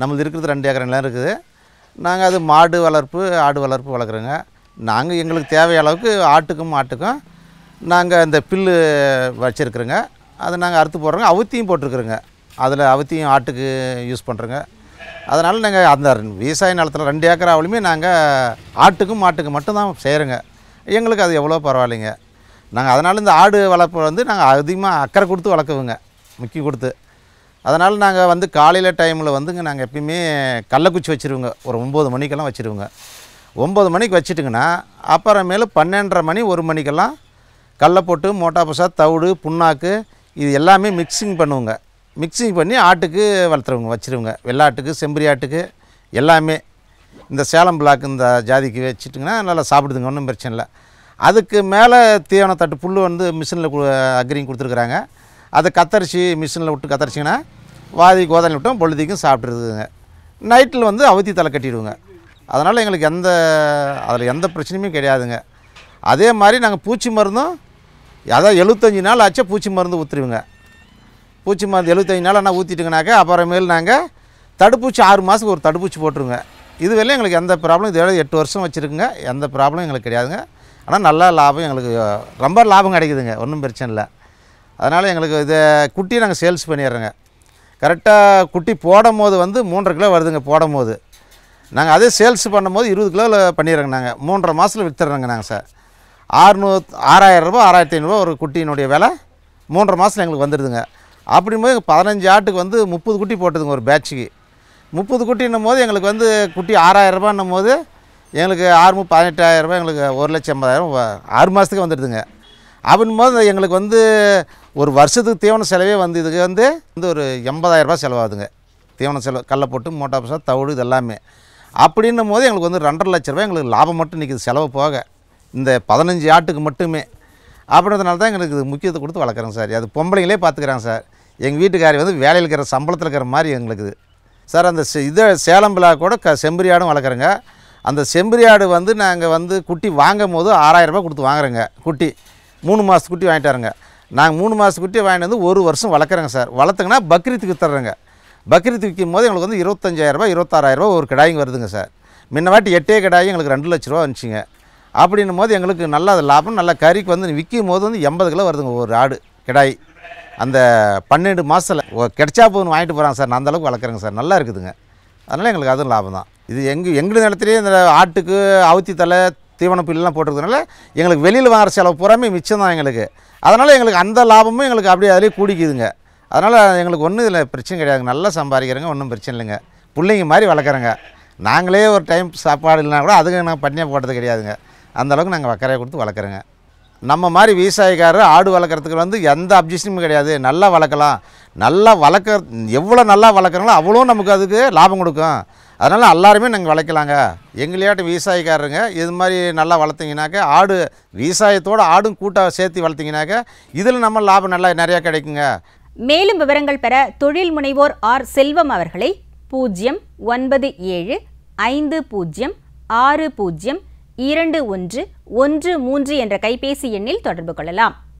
நம்மளது இருக்கிறது ரெண்டு ஏக்கர் நிலம் இருக்குது நாங்கள் அது மாடு வளர்ப்பு ஆடு வளர்ப்பு வளர்க்குறோங்க நாங்கள் எங்களுக்கு தேவைய அளவுக்கு ஆட்டுக்கும் மாட்டுக்கும் நாங்கள் இந்த புல்லு வச்சுருக்குறோங்க அதை நாங்கள் அறுத்து போடுறோங்க அவுத்தியும் போட்டிருக்குறோங்க அதில் அவுத்தியும் ஆட்டுக்கு யூஸ் பண்ணுறோங்க அதனால் நாங்கள் அந்த விவசாய நிலத்தில் ரெண்டு ஏக்கர் ஆவலுமே நாங்கள் ஆட்டுக்கும் மாட்டுக்கும் மட்டும்தான் செய்கிறோங்க எங்களுக்கு அது எவ்வளோ பரவாயில்லைங்க நாங்கள் அதனால் இந்த ஆடு வளர்ப்பு வந்து நாங்கள் அதிகமாக அக்கறை கொடுத்து வளர்க்குவோங்க முக்கியம் கொடுத்து அதனால் நாங்கள் வந்து காலையில் டைமில் வந்துங்க நாங்கள் எப்பயுமே கள்ளக்குச்சி வச்சுருவோங்க ஒரு ஒம்பது மணிக்கெல்லாம் வச்சுருவோங்க ஒம்பது மணிக்கு வச்சுட்டுங்கன்னா அப்புறமேலு பன்னெண்டரை மணி ஒரு மணிக்கெல்லாம் கடல போட்டு மோட்டா பசா தவிடு புண்ணாக்கு இது எல்லாமே மிக்சிங் பண்ணுவோங்க மிக்சிங் பண்ணி ஆட்டுக்கு வளர்த்துருவோங்க வச்சுருவோங்க வெள்ளாட்டுக்கு செம்பரி ஆட்டுக்கு எல்லாமே இந்த சேலம் பிளாக் இந்த ஜாதிக்கு வச்சுட்டிங்கன்னா நல்லா சாப்பிடுதுங்க ஒன்றும் பிரச்சனை இல்லை அதுக்கு மேலே தீவன தட்டு புல் வந்து மிஷினில் அக்ரிங் கொடுத்துருக்குறாங்க அதை கத்தரிச்சு மிஷினில் விட்டு கத்தரிச்சிங்கன்னா வாதி கோதானி விட்டோம் பொழுதிக்கும் சாப்பிட்ருதுங்க நைட்டில் வந்து அவுத்தி தலை கட்டிடுவோங்க அதனால் எங்களுக்கு எந்த அதில் எந்த பிரச்சனையுமே கிடையாதுங்க அதே மாதிரி நாங்கள் பூச்சி மருந்தும் அதான் எழுபத்தஞ்சி நாள் ஆச்சா பூச்சி மருந்து ஊற்றுருவோங்க பூச்சி மருந்து எழுபத்தஞ்சி நாள் ஆனால் ஊற்றிட்டுங்கனாக்கா அப்புறமேல் நாங்கள் தடுப்பூசி ஆறு மாதத்துக்கு ஒரு தடுப்பூசி போட்டுருங்க இது வரையும் எங்களுக்கு எந்த ப்ராப்ளம் இதோட எட்டு வருஷம் வச்சுருக்குங்க எந்த ப்ராப்ளம் எங்களுக்கு கிடையாதுங்க ஆனால் நல்ல லாபம் எங்களுக்கு ரொம்ப லாபம் கிடைக்குதுங்க ஒன்றும் பிரச்சனை இல்லை அதனால் எங்களுக்கு இதை குட்டி நாங்கள் சேல்ஸ் பண்ணிடுறோங்க கரெக்டாக குட்டி போடும் போது வந்து மூன்றரை கிலோ வருதுங்க போடும் போது நாங்கள் அதே சேல்ஸ் பண்ணும்போது இருபது கிலோவில் பண்ணிடுறோங்க நாங்கள் மூன்றரை மாதத்தில் விற்றுறோங்க நாங்கள் சார் ஆறுநூ ஆறாயிரம் ரூபாய் ஆறாயிரத்தி ஐநூறுரூவா ஒரு குட்டியினுடைய விலை மூன்றரை மாதத்தில் எங்களுக்கு வந்துடுதுங்க அப்படிங்கும்போது பதினஞ்சு ஆட்டுக்கு வந்து முப்பது குட்டி போட்டுதுங்க ஒரு பேட்சுக்கு முப்பது குட்டின்னும் போது எங்களுக்கு வந்து குட்டி ஆறாயிரம் ரூபான்னும் போது எங்களுக்கு ஆறு மு- பதினெட்டாயிரம் ரூபாய் எங்களுக்கு ஒரு லட்சம் ஐம்பதாயிரம் வ- ஆறு மாதத்துக்கு வந்துடுதுங்க அப்படின் போது எங்களுக்கு வந்து ஒரு வருஷத்துக்கு தீவன செலவே வந்து இதுக்கு வந்து வந்து ஒரு எண்பதாயிரம் ரூபாய் செலவாகுதுங்க தீவன செலவு கடல போட்டு மோட்டா பசா தவிடு இது எல்லாமே அப்படின்னும் போது எங்களுக்கு வந்து ரெண்டரை லட்ச ரூபாய் எங்களுக்கு லாபம் மட்டும் நிற்கிது செலவு போக இந்த பதினஞ்சு ஆட்டுக்கு மட்டுமே அப்படின்றதுனால தான் எங்களுக்கு இது முக்கியத்தை கொடுத்து வளர்க்குறோங்க சார் அது பொம்பளைங்களே பார்த்துக்குறாங்க சார் எங்கள் வீட்டுக்காரி வந்து வேலையில் இருக்கிற சம்பளத்தில் இருக்கிற மாதிரி எங்களுக்கு இது சார் அந்த செ- இதை சேலம் பிள்ளா கூட க செம்பரி ஆடும் வளர்க்குறோங்க அந்த செம்பரி ஆடு வந்து நாங்கள் வந்து குட்டி வாங்கும் போது ஆறாயிரம் ரூபாய் கொடுத்து வாங்குறோங்க குட்டி மூணு மாதத்து குட்டி வாங்கிட்டு வரோங்க நாங்கள் மூணு மாதத்து குட்டி வாங்கிட்டு வந்து ஒரு வருஷம் வளர்க்குறோங்க சார் வளர்த்துங்கன்னா பக்ரீத்துக்கு வித்துறோங்க பக்ரீத்து விற்கும் போது எங்களுக்கு வந்து இருபத்தஞ்சாயிரரூபா இருபத்தாறாயிரரூபா ஒரு கிடாய்ங்க வருதுங்க சார் முன்ன வாட்டி எட்டே கிடாய் எங்களுக்கு ரெண்டு லட்ச ரூபா வந்துச்சுங்க அப்படின்னும் போது எங்களுக்கு நல்ல அது லாபம் நல்ல கறிக்கு வந்து விற்கும் போது வந்து எண்பது கிலோ வருதுங்க ஒரு ஆடு கிடாய் அந்த பன்னெண்டு மாதத்தில் கிடைச்சா போதுன்னு வாங்கிட்டு போகிறாங்க சார் நான் அந்த அளவுக்கு வளர்க்குறேங்க சார் நல்லா இருக்குதுங்க அதனால் எங்களுக்கு அதுவும் லாபம் தான் இது எங்கள் எங்கள் நிலத்துலேயே இந்த ஆட்டுக்கு அவுத்தி தலை தீவன புல்லாம் போட்டிருக்கிறதுனால எங்களுக்கு வெளியில் வாங்குற செலவு பூராமே மிச்சம் தான் எங்களுக்கு அதனால் எங்களுக்கு அந்த லாபமும் எங்களுக்கு அப்படியே அதிலே கூடிக்குதுங்க அதனால் எங்களுக்கு ஒன்றும் இதில் பிரச்சனை கிடையாதுங்க நல்லா சம்பாதிக்கிறேங்க ஒன்றும் பிரச்சனை இல்லைங்க பிள்ளைங்க மாதிரி வளர்க்குறேங்க நாங்களே ஒரு டைம் சாப்பாடு இல்லைனா கூட அதுக்கு நான் பண்ணியாக போட்டது கிடையாதுங்க அந்த அளவுக்கு நாங்கள் வக்கரையை கொடுத்து வளர்க்குறோங்க நம்ம மாதிரி விவசாயிக்காரர் ஆடு வளர்க்குறதுக்கு வந்து எந்த அப்ஜெக்ஷனும் கிடையாது நல்லா வளர்க்கலாம் நல்லா வளர்க்க எவ்வளோ நல்லா வளர்க்குறாங்களோ அவ்வளோ நமக்கு அதுக்கு லாபம் கொடுக்கும் அதனால் எல்லாருமே நாங்கள் வளர்க்கலாங்க எங்களையாட்டும் விவசாயிக்காரருங்க இது மாதிரி நல்லா வளர்த்திங்கனாக்க ஆடு விவசாயத்தோடு ஆடும் கூட்டாக சேர்த்து வளர்த்திங்கனாக்க இதில் நம்ம லாபம் நல்லா நிறையா கிடைக்குங்க மேலும் விவரங்கள் பெற தொழில் முனைவோர் ஆர் செல்வம் அவர்களை பூஜ்ஜியம் ஒன்பது ஏழு ஐந்து பூஜ்ஜியம் ஆறு பூஜ்ஜியம் இரண்டு ஒன்று ஒன்று மூன்று என்ற கைபேசி எண்ணில் தொடர்பு கொள்ளலாம்